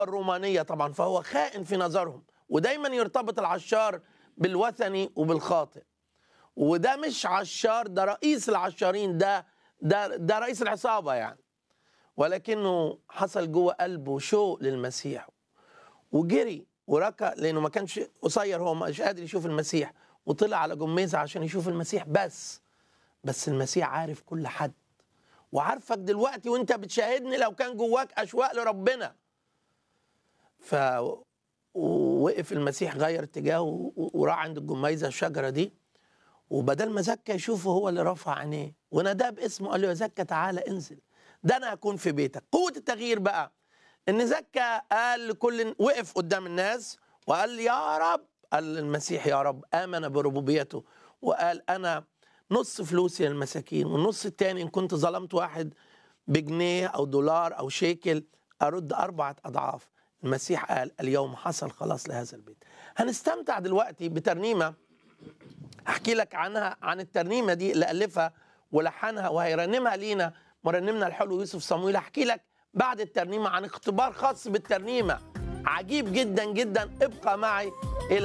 الرومانية طبعا فهو خائن في نظرهم ودايما يرتبط العشار بالوثني وبالخاطئ وده مش عشار ده رئيس العشارين ده ده ده رئيس العصابة يعني ولكنه حصل جوه قلبه شوق للمسيح وجري وركع لانه ما كانش قصير هو مش قادر يشوف المسيح وطلع على جميزه عشان يشوف المسيح بس بس المسيح عارف كل حد وعارفك دلوقتي وانت بتشاهدني لو كان جواك اشواق لربنا ف ووقف المسيح غير اتجاهه وراح عند الجميزه الشجره دي وبدل ما زكى يشوفه هو اللي رفع عينيه وناداه باسمه قال له يا زكى تعالى انزل ده انا هكون في بيتك قوه التغيير بقى ان زكى قال لكل وقف قدام الناس وقال يا رب قال المسيح يا رب امن بربوبيته وقال انا نص فلوسي للمساكين والنص التاني ان كنت ظلمت واحد بجنيه او دولار او شيكل ارد اربعه اضعاف المسيح قال اليوم حصل خلاص لهذا البيت هنستمتع دلوقتي بترنيمه احكي لك عنها عن الترنيمه دي اللي الفها ولحنها وهيرنمها لينا مرنمنا الحلو يوسف صمويل احكي لك بعد الترنيمه عن اختبار خاص بالترنيمه عجيب جدا جدا ابقى معي الى